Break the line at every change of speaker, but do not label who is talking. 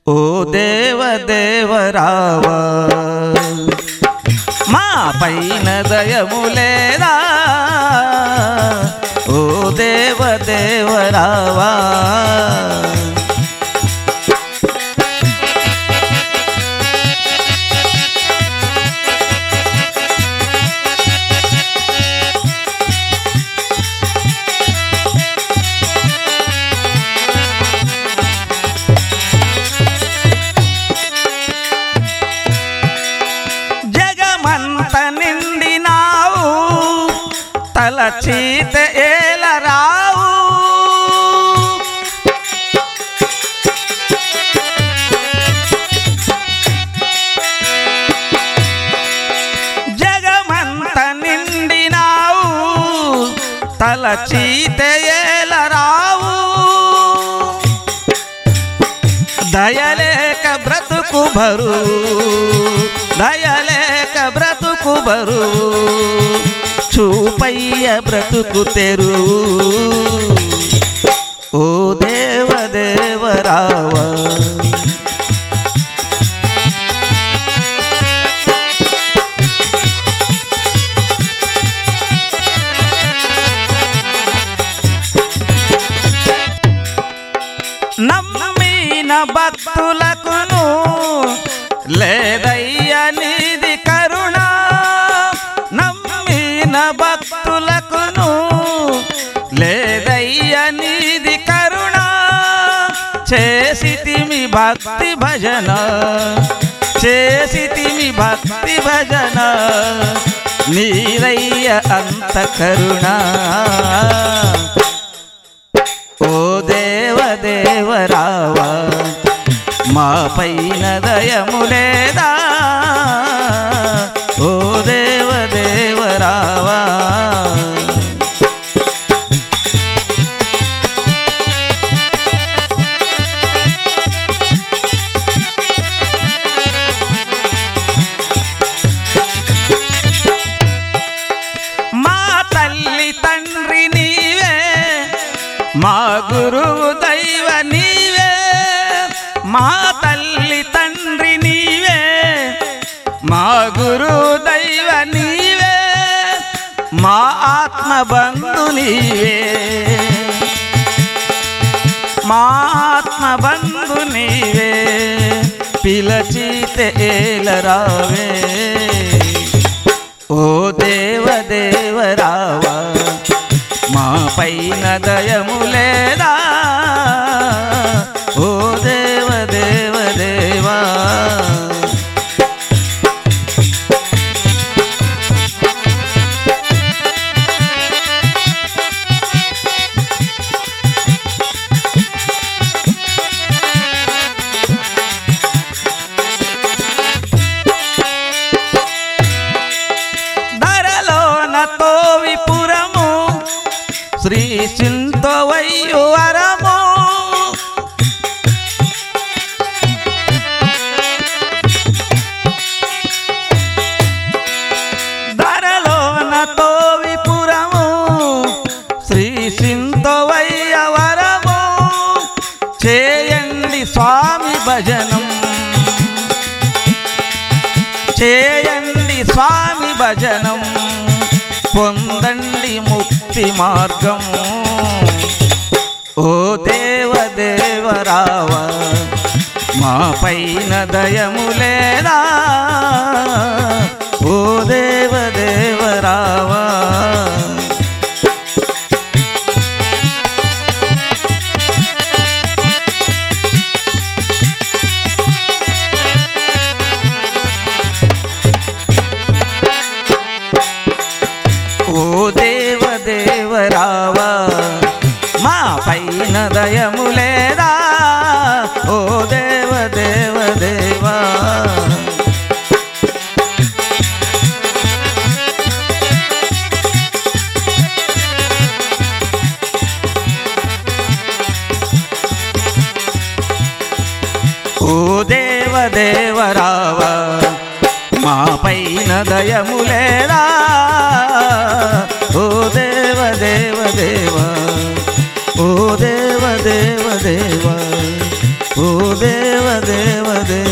ఓ దేవ దేవరావా మా పైన దయము లేదా ఓ దేవ దేవరావా జగమంత నిండినావు తలచీత ఏలరావు జగమంత నిండినావు తలచీత ఏలరావు దయలేక బ్రతుకు బరు దయలేక బ్రతుకు బరు చూపయ్య బ్రతుకు తెరు ఓ దేవ దేవరావా నమ్మిన భక్తులకును లేదయ్య నీది కరుణ నమ్మిన భక్తులకును లేదయ్య నీది కరుణ చేసితిమి భక్తి భజన చేసితిమి భక్తి భజన నీరయ్య అంత కరుణ ఓ దేవ దేవరావా మా పైన దయము లేదా ఓ దేవ దేవరావా మా తల్లి తండ్రి నీవే మా గురువు దైవ నీవే మా తల్లి తండ్రి నీవే మా గురువు దైవ నీవే మా ఆత్మ బంధు నీవే మా ఆత్మ బంధు నీవే పిలచితే ఏలరావే ఓ దేవ దేవరావా మా పైన దయము లేదా ఓ దేవ దేవ దేవా ధరలోన తోవిపురము శ్రీ చింతవయ్యు వరము ధరలోన తోవిపురము శ్రీ చింతవయ్య వరము చేయండి స్వామి భజనం చేయండి స్వామి భజనం పొందండి ముక్తి మార్గము ఓ దేవ దేవరావ మా పైన దయము లేదా ఓ దేవ దేవరావా ఓ దేవ దేవరావా మా పైన దయము లేదా ఓ దేవ దేవ దేవా ఓ దేవ దేవరావా మా పైన దయము లేదా ఓ దేవ దేవ దేవ ఓ దేవ దేవ దేవ ఓ దేవ దేవ దేవ